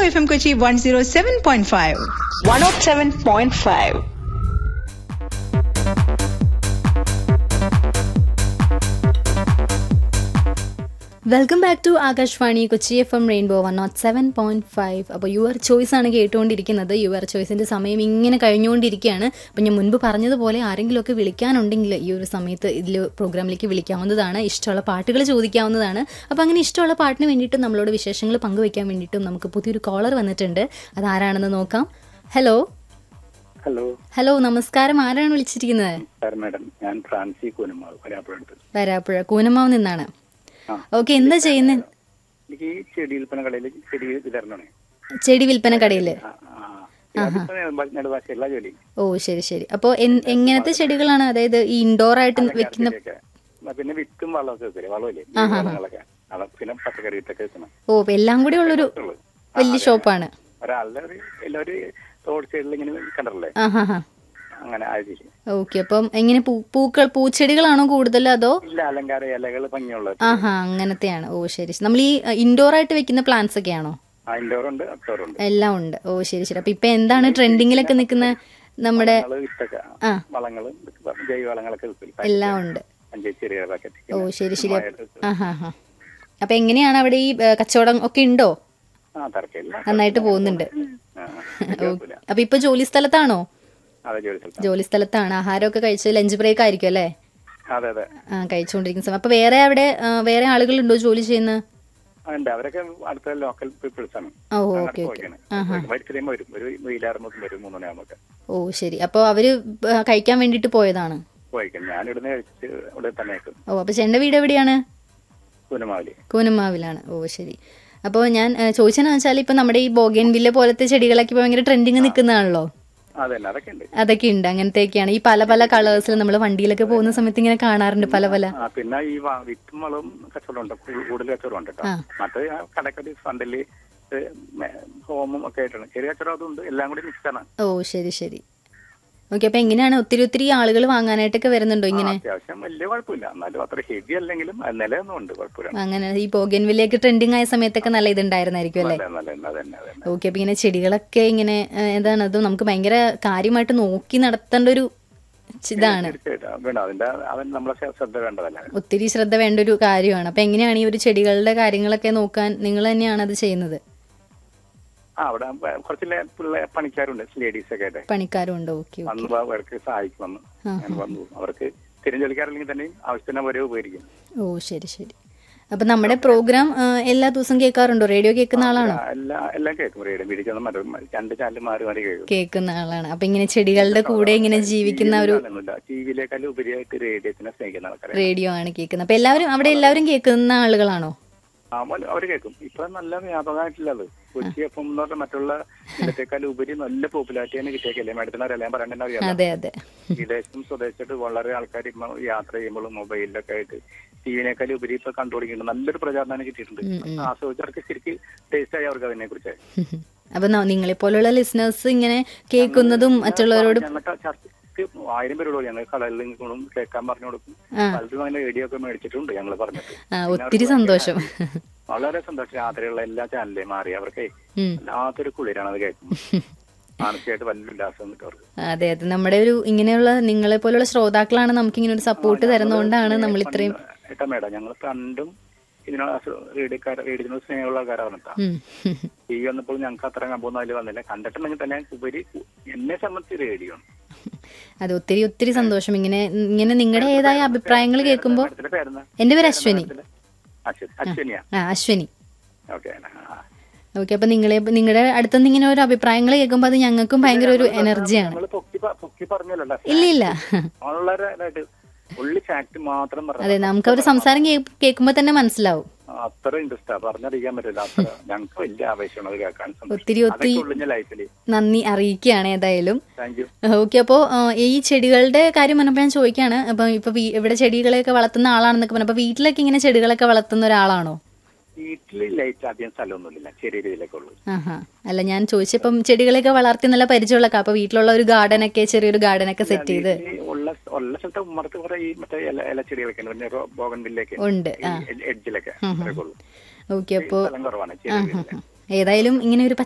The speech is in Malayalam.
F M Kochi one zero seven point five 107.5. Welcome back to Akashvani Kochi F M rainbow one nought seven point five അപ്പോൾ യുവർ ചോയ്സ് ആണ് കേട്ടുകൊണ്ടിരിക്കുന്നത് യുവർ ചോയ്സിന്റെ സമയം ഇങ്ങനെ കഴിഞ്ഞുകൊണ്ടിരിക്കുകയാണ് അപ്പം ഞാൻ മുൻപ് പറഞ്ഞതുപോലെ ആരെങ്കിലുമൊക്കെ വിളിക്കാനുണ്ടെങ്കിൽ ഈ ഒരു സമയത്ത് ഇതിൽ പ്രോഗ്രാമിലേക്ക് വിളിക്കാവുന്നതാണ് ഇഷ്ടമുള്ള പാട്ടുകൾ ചോദിക്കാവുന്നതാണ് അപ്പോൾ അങ്ങനെ ഇഷ്ടമുള്ള പാട്ടിന് വേണ്ടിയിട്ടും നമ്മളോട് വിശേഷങ്ങൾ പങ്കുവയ്ക്കാൻ വേണ്ടിയിട്ടും നമുക്ക് പുതിയൊരു കോളർ വന്നിട്ടുണ്ട് അതാരാണെന്ന് നോക്കാം ഹലോ ഹലോ ഹലോ നമസ്കാരം ആരാണ് വിളിച്ചിരിക്കുന്നത് സാർ മാഡം ഞാൻ ഫ്രാൻസി കൂനമാവ് വരാപ്പുഴത്ത് വരാപ്പുഴ കൂനമാവ് നിന്നാണ് ആ. ഓക്കെ എന്താ ചെയ്യുന്നത് എനിക്ക് ഈ ചെടി വിൽപ്പന കടയിൽ ചെടി വിതരണമാണ് ചെടി വിൽപ്പന കടയിൽ ആ, ആ. അതിപ്പോ നെടുമ്പാ- നെടുമ്പാശ്ശേരിയിലാ ജോലി ഓ ശരി ശരി അപ്പോൾ എങ്ങനത്തെ ചെടികളാണ് അതായത് ഈ ഇൻഡോർ ആയിട്ട് വെക്കുന്ന ചെടിയൊക്കെ. ആ, പിന്നെ വിത്തും വളമൊക്കെ വെക്കില്ലേ വളമില്ലേ വളങ്ങളൊക്കെ അത് പിന്നെ പച്ചക്കറി വിത്തൊക്കെ വെക്കണം ഓ അപ്പൊ എല്ലാം കൂടി ഉള്ളൊരു വലിയ ഷോപ്പാണ് ഒരാളുടെ ഒരു എല്ലാവരും റോഡ് സൈഡിൽ ഇങ്ങനെ കണ്ടല്ലേ ആ ഹാ ഹാ അങ്ങനെ ആയിരിക്കും ഓക്കെ അപ്പം എങ്ങനെ പൂ- പൂക്കൾ പൂച്ചെടികളാണോ കൂടുതൽ അതോ ഇല്ല അലങ്കാര ഇലകൾ ഭംഗിയുള്ളത് ആഹാ അങ്ങനത്തെയാണ് ഓ ശരി ശരി. നമ്മൾ ഈ ഇൻഡോർ ആയിട്ട് വെക്കുന്ന പ്ലാന്റ്സ് ഒക്കെ ആണോ ഇൻഡോർ ഉണ്ട് ഔട്ട്ഡോർ ഉണ്ട് എല്ലാം ഉണ്ട് ഓ ശരി ശരി അപ്പൊ ഇപ്പൊ എന്താണ് ട്രെൻഡിങ്ങിലൊക്കെ നിൽക്കുന്ന നമ്മുടെ വളങ്ങള് വിത്തൊക്കെ ആ. വളങ്ങളും ജൈവ വളങ്ങളൊക്കെ വിൽക്കും എല്ലാം ഉണ്ട് അഞ്ച് ചെറിയ പാക്കറ്റ് ഓ ശരി ശരി ആ ഹാ ഹാ അപ്പൊ എങ്ങനെയാണ് അവിടെ ഈ ഏ, കച്ചവടം ഒക്കെ ഉണ്ടോ ആ തരക്കില്ല നന്നായിട്ട് പോകുന്നുണ്ട് ആ, ഓ, അപ്പൊ ഇപ്പൊ ജോലി സ്ഥലത്താണോ അതെ ജോലി സ്ഥലത്താണ്. ജോലി സ്ഥലത്താണ് ആഹാരമൊക്കെ കഴിച്ച് ലഞ്ച് ബ്രേക്ക് ആയിരിക്കും അല്ലേ അതെ അതെ ആ കഴിച്ചുകൊണ്ടിരിക്കുന്ന സമയം അപ്പൊ വേറെ അവിടെ ആ, വേറെ ആളുകളുണ്ടോ ജോലി ചെയ്യുന്ന ആ, ഉണ്ട് അവരൊക്കെ അടുത്ത ലോക്കൽ പീപ്പിൾസ് ആണ് ഓ അങ്ങോട്ട് ഓക്കെ ഓക്കെ പോയിക്കാണ് വൈകുന്നേരം വരും ഒരു വെയിലാറുമ്പോൾ വരും മൂന്ന് മണിയാകുമ്പോൾ ഓ ശരി അപ്പൊ അവര് ആ, കഴിക്കാൻ വേണ്ടിട്ട് പോയതാണ് പോയിക്കാം ഞാൻ ഇവിടുന്ന് കഴിച്ച് ഇവിടെ തന്നെ ആക്കും ഓ അപ്പൊ ചേട്ടന്റെ വീട് എവിടെയാണ് കുനമാവലി കൂനമാവിലാണ് ഓ ശരി അപ്പോൾ ഞാൻ ആ, ചോദിച്ചതെന്ന് വെച്ചാൽ ഇപ്പൊ നമ്മുടെ ഈ ബോഗൻ വില്ല പോലത്തെ ചെടികളൊക്കെ ഇപ്പൊ ഭയങ്കര ട്രെൻഡിങ് നിൽക്കുന്നതാണല്ലോ അതെ തന്നെ അതൊക്കെ ഉണ്ട് അതൊക്കെ ഉണ്ട് അങ്ങനത്തെയൊക്കെയാണ് ഈ പല പല കളേഴ്സിൽ നമ്മൾ വണ്ടിയിലൊക്കെ പോകുന്ന സമയത്ത് ഇങ്ങനെ കാണാറുണ്ട് പല പല ആ പിന്നെ ഈ വ- വിത്തും വളവും കച്ചവടം ഉണ്ട് കൂ- കൂടുതൽ കച്ചവടം ഉണ്ട് കേട്ടോ ആ. മറ്റേ ആ കടക്കടി ഫണ്ടില് ഹോമും ഒക്കെ ആയിട്ടാണ് ചെറിയ കച്ചവടം അതുണ്ട് എല്ലാം കൂടി മിക്സ് ആണ് ഓ ശരി ശരി ഓക്കെ അപ്പൊ എങ്ങനെയാണ് ഒത്തിരി ഒത്തിരി ആളുകൾ വാങ്ങാനായിട്ടൊക്കെ വരുന്നുണ്ടോ ഇങ്ങനെ അത്യാവശ്യം വലിയ കുഴപ്പമില്ല എന്നാലും അത്ര ഹെവി അല്ലെങ്കിലും അത് നിലയൊന്നും ഉണ്ട് കുഴപ്പമില്ല അങ്ങനെ ഈ ബോഗൻ വില്ലയൊക്കെ ട്രെൻഡിങ് ആയ സമയത്തൊക്കെ നല്ല ഇതുണ്ടായിരുന്നായിരിക്കും അല്ലേ നല്ല നല്ല നല്ല തന്നെ അതന്നെ ഓക്കെ അപ്പൊ ഇങ്ങനെ ചെടികളൊക്കെ ഇങ്ങനെ ആ, എന്താണ് അത് നമുക്ക് ഭയങ്കര കാര്യമായിട്ട് നോക്കി നടത്തേണ്ട ഒരു ചി- ഇതാണ് തീർച്ചയായിട്ടും വേണം അതിന്റെ അവൻ നമ്മളെ ശ്ര- ശ്രദ്ധ വേണ്ടതല്ല ഒത്തിരി ശ്രദ്ധ വേണ്ട ഒരു കാര്യമാണ് അപ്പൊ എങ്ങനെയാണ് ഈ ഒരു ചെടികളുടെ കാര്യങ്ങളൊക്കെ നോക്കാൻ നിങ്ങൾ തന്നെയാണ് അത് ചെയ്യുന്നത് ആ അവിടെ പ- കുറച്ച് ലേ- പിള്ളേ പണിക്കാരുണ്ട് ലേഡീസ് ഒക്കെ ആയിട്ട് പണിക്കാരും ഉണ്ട് ഓക്കെ വന്ന് പ- അവർക്ക് സഹായിക്കും വന്ന് ഞാൻ വന്നു അവർക്ക് സ്ഥിരം ജോലിക്കാരല്ലെങ്കിൽ തന്നെ ആവശ്യത്തിന് അവരെ ഉപകരിക്കും ഓ ശരി ശരി അപ്പൊ നമ്മുടെ പ്രോഗ്രാം ആ, എല്ലാ ദിവസവും കേൾക്കാറുണ്ടോ റേഡിയോ കേൾക്കുന്ന ആളാണോ ആ, എല്ലാ എല്ലാം കേൾക്കും റേഡിയോ വീട്ടിൽ ചെന്ന് മറ്റു രണ്ട് ചാനൽ മാറി മാറി കേൾക്കും കേൾക്കുന്ന ആളാണ് അപ്പൊ ഇങ്ങനെ ചെടികളുടെ കൂടെ ഇങ്ങനെ ജീവിക്കുന്ന ഒരു ടി വിയിലേക്കാളും ഉപരിയായിട്ട് റേഡിയോത്തിനെ സ്നേഹിക്കുന്ന ആൾക്കാരെ റേഡിയോ ആണ് കേൾക്കുന്നത് അപ്പൊ എല്ലാവരും അവിടെ എല്ലാവരും കേൾക്കുന്ന ആളുകളാണോ ആ, മ- അവര് കേൾക്കും ഇപ്പൊ നല്ല വ്യാപകമായിട്ടില്ലത് കൊച്ചി എഫ് എന്ന് പറഞ്ഞ മറ്റുള്ള ഇന്നത്തേക്കാളും ഉപരി നല്ല പോപ്പുലാരിറ്റിയാണ് കിട്ടിയേക്കല്ലേ മാഡത്തിന് അറിയാം പറയണ്ടെന്ന് അറിയാം അതെ അതെ വിദേശത്തും സ്വദേശത്തും വളരെ ആൾക്കാർ ഇപ്പൊ യാത്ര ചെയ്യുമ്പോഴും മൊബൈലിലൊക്കെ ആയിട്ട് ടിവിനേക്കാളും ഉപരി ഇപ്പൊ കണ്ടുപിടിക്കുന്നുണ്ട് നല്ലൊരു പ്രചാരണമാണ് കിട്ടിയിട്ടുണ്ട് ആസ്വദിച്ചവർക്ക് ശരിക്കും ടേസ്റ്റ് ആയി അവർക്ക് അതിനെ കുറിച്ച് അപ്പൊ നിങ്ങളെ പോലുള്ള ലിസണേഴ്സ് ഇങ്ങനെ കേൾക്കുന്നതും മറ്റുള്ളവരോട് ഞങ്ങൾക്ക് ചർച്ചയ്ക്ക് ആയിരം പേരോട് ഞങ്ങൾ കടലിൽ കൊണ്ടും കേൾക്കാൻ പറഞ്ഞു കൊടുക്കും പലരും അങ്ങനെ റേഡിയോ ഒക്കെ മേടിച്ചിട്ടുണ്ട് ഞങ്ങൾ പറഞ്ഞിട്ട് ആ, ഒത്തിരി സന്തോഷം വളരെ സന്തോഷം രാത്രിയുള്ള എല്ലാ ചാനലിലെയും മാറി അവർക്ക് ഉം. വല്ലാത്തൊരു കുളിരാണ് അത് കേൾക്കുമ്പോൾ മാനസികമായിട്ട് വലിയ ഉല്ലാസം കിട്ടും അവർക്ക് അതെ അതെ നമ്മുടെ ഒരു ഇങ്ങനെയുള്ള നിങ്ങളെ പോലുള്ള ശ്രോതാക്കളാണ് നമുക്ക് ഇങ്ങനെ ഒരു സപ്പോർട്ട് തരുന്നതുകൊണ്ടാണ് നമ്മൾ ഇത്രയും ഏട്ടാ മേഡം ഞങ്ങൾ പണ്ടും ഇതിനോട് റേഡിയോക്കാർ റേഡിയോനോട് സ്നേഹമുള്ള ആൾക്കാരാണ് കേട്ടോ ഉം. ടി വി വന്നപ്പോൾ ഞങ്ങൾക്ക് അത്ര കമ്പൊന്നും അതിൽ വന്നില്ല കണ്ടിട്ടുണ്ടെങ്കിൽ തന്നെ ഉപരി എന്നെ സംബന്ധിച്ച് റേഡിയോ ആണ് അത് ഒത്തിരി ഒത്തിരി സന്തോഷം ഇങ്ങനെ ഇങ്ങനെ നിങ്ങളുടെ ഏതായ അഭിപ്രായങ്ങൾ കേൾക്കുമ്പോൾ മാഡത്തിന്റെ പേരെന്താ എന്റെ പേര് അശ്വനി അശ്വനി അശ്വനിയാ ആ അശ്വനി ഓക്കെ ഓക്കെ അപ്പൊ നിങ്ങളെ നിങ്ങളുടെ അടുത്തുനിന്ന് ഇങ്ങനെ ഒരു അഭിപ്രായങ്ങൾ കേൾക്കുമ്പോൾ അത് ഞങ്ങൾക്കും ഭയങ്കര ഒരു എനർജിയാണ് ഞങ്ങൾ പൊക്കി പ- പൊക്കി പറഞ്ഞല്ലോ ഇല്ല ഇല്ല വളരെ ഇതായിട്ട് ഉള്ളി ഫാക്ട് മാത്രം പറഞ്ഞു അതെ നമുക്ക് അവർ സംസാരം കേൾക്കുമ്പോൾ തന്നെ മനസ്സിലാവും അത്ര ഇൻട്രസ്റ്റാ പറഞ്ഞറിയിക്കാൻ പറ്റില്ല അത്ര ഞങ്ങൾക്ക് വലിയ ആവേശമാണ് അത് കേൾക്കാൻ സന്തോഷം. ഒത്തിരി ഒത്തിരി അതൊക്കെ ഉള്ളു ഞാൻ ലൈഫിൽ നന്ദി അറിയിക്കുകയാണ് ഏതായാലും താങ്ക് യു ഓക്കെ അപ്പോൾ ഈ ചെടികളുടെ കാര്യം പറഞ്ഞപ്പോൾ ഞാൻ ചോദിക്കുകയാണ് അപ്പം ഇപ്പൊ വീ- ഇവിടെ ചെടികളെയൊക്കെ വളർത്തുന്ന ആളാണെന്നൊക്കെ പറഞ്ഞു അപ്പൊ വീട്ടിലൊക്കെ ഇങ്ങനെ ചെടികളൊക്കെ വളർത്തുന്ന ഒരാളാണോ വീട്ടിൽ ലൈറ്റ് അധികം സ്ഥലമൊന്നുമില്ല ചെറിയ രീതിയിലൊക്കെ ഉള്ളു ആഹാ അല്ല ഞാൻ ചോദിച്ചപ്പം ചെടികളെയൊക്കെ വളർത്തി നല്ല പരിചയമുള്ള അപ്പൊ വീട്ടിലുള്ള ഒരു ഗാർഡനൊക്കെ ചെറിയൊരു ഗാർഡനൊക്കെ സെറ്റ് ചെയ്ത് ഈ ഉള്ള ഉള്ള സ്ഥലത്ത് ഉമ്മറത്ത് കുറെ ഈ മറ്റേ ഇല ഇല ചെടികളൊക്കെ ഉണ്ട് പിന്നെ ബോഗൻ വില്ലൊക്കെ ഉണ്ട് ആ എഡ്ജിലൊക്കെ അത്രയൊക്കെ ഉള്ളു ഓക്കെ അപ്പോ സ്ഥലം കുറവാണ് ചെറിയ രീതിയില്. ഏതായാലും ഇങ്ങനെ ഒരു